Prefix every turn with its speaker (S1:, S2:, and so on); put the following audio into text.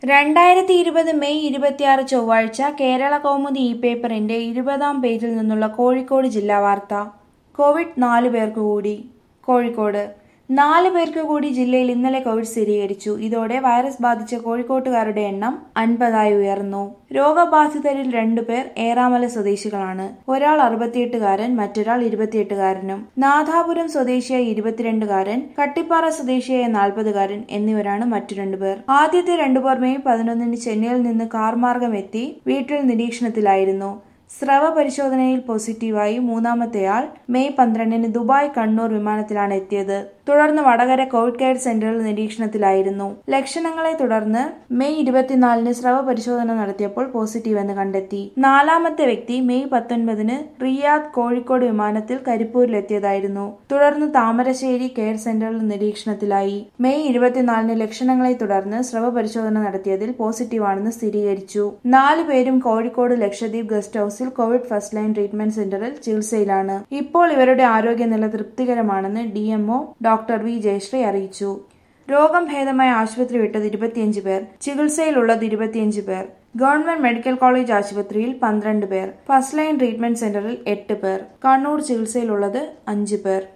S1: രണ്ടായിരത്തി ഇരുപത് മെയ് ഇരുപത്തിയാറ് ചൊവ്വാഴ്ച കേരള കൗമുദി ഇ പേപ്പറിന്റെ ഇരുപതാം പേജിൽ നിന്നുള്ള കോഴിക്കോട് ജില്ലാ വാർത്ത കോവിഡ് നാല് പേർക്ക് കൂടി കോഴിക്കോട് നാല് പേർക്ക് കൂടി ജില്ലയിൽ ഇന്നലെ കോവിഡ് സ്ഥിരീകരിച്ചു ഇതോടെ വൈറസ് ബാധിച്ച കോഴിക്കോട്ടുകാരുടെ എണ്ണം അൻപതായി ഉയർന്നു രോഗബാധിതരിൽ രണ്ടുപേർ ഏറാമല സ്വദേശികളാണ് ഒരാൾ അറുപത്തിയെട്ടുകാരൻ മറ്റൊരാൾ ഇരുപത്തിയെട്ടുകാരനും നാഥാപുരം സ്വദേശിയായ ഇരുപത്തിരണ്ടുകാരൻ കട്ടിപ്പാറ സ്വദേശിയായ നാൽപ്പതുകാരൻ എന്നിവരാണ് മറ്റു രണ്ടുപേർ ആദ്യത്തെ രണ്ടുപേർ മെയ് പതിനൊന്നിന് ചെന്നൈയിൽ നിന്ന് കാർ മാർഗം എത്തി വീട്ടിൽ നിരീക്ഷണത്തിലായിരുന്നു സ്രവ പരിശോധനയിൽ പോസിറ്റീവായി മൂന്നാമത്തെയാൾ മെയ് പന്ത്രണ്ടിന് ദുബായ് കണ്ണൂർ വിമാനത്തിലാണ് എത്തിയത് തുടർന്ന് വടകര കോവിഡ് കെയർ സെന്ററിൽ നിരീക്ഷണത്തിലായിരുന്നു ലക്ഷണങ്ങളെ തുടർന്ന് മെയ് ഇരുപത്തിനാലിന് സ്രവ പരിശോധന നടത്തിയപ്പോൾ പോസിറ്റീവ് എന്ന് കണ്ടെത്തി നാലാമത്തെ വ്യക്തി മെയ് പത്തൊൻപതിന് റിയാദ് കോഴിക്കോട് വിമാനത്തിൽ കരിപ്പൂരിലെത്തിയതായിരുന്നു തുടർന്ന് താമരശ്ശേരി കെയർ സെന്ററിൽ നിരീക്ഷണത്തിലായി മെയ് ഇരുപത്തിനാലിന് ലക്ഷണങ്ങളെ തുടർന്ന് സ്രവ പരിശോധന നടത്തിയതിൽ പോസിറ്റീവാണെന്ന് സ്ഥിരീകരിച്ചു നാലു പേരും കോഴിക്കോട് ലക്ഷദ്വീപ് ഗസ്റ്റ് ഹൌസിൽ കോവിഡ് ഫസ്റ്റ് ലൈൻ ട്രീറ്റ്മെന്റ് സെന്ററിൽ ചികിത്സയിലാണ് ഇപ്പോൾ ഇവരുടെ ആരോഗ്യനില തൃപ്തികരമാണെന്ന് ഡിഎംഒ ഡോക്ടർ വി ജയശ്രീ അറിയിച്ചു രോഗം ഭേദമായ ആശുപത്രി വിട്ടത് ഇരുപത്തിയഞ്ച് പേർ ചികിത്സയിലുള്ളത് ഇരുപത്തിയഞ്ച് പേർ ഗവൺമെന്റ് മെഡിക്കൽ കോളേജ് ആശുപത്രിയിൽ പന്ത്രണ്ട് പേർ ഫസ്റ്റ് ലൈൻ ട്രീറ്റ്മെന്റ് സെന്ററിൽ എട്ട് പേർ കണ്ണൂർ ചികിത്സയിലുള്ളത് അഞ്ച് പേർ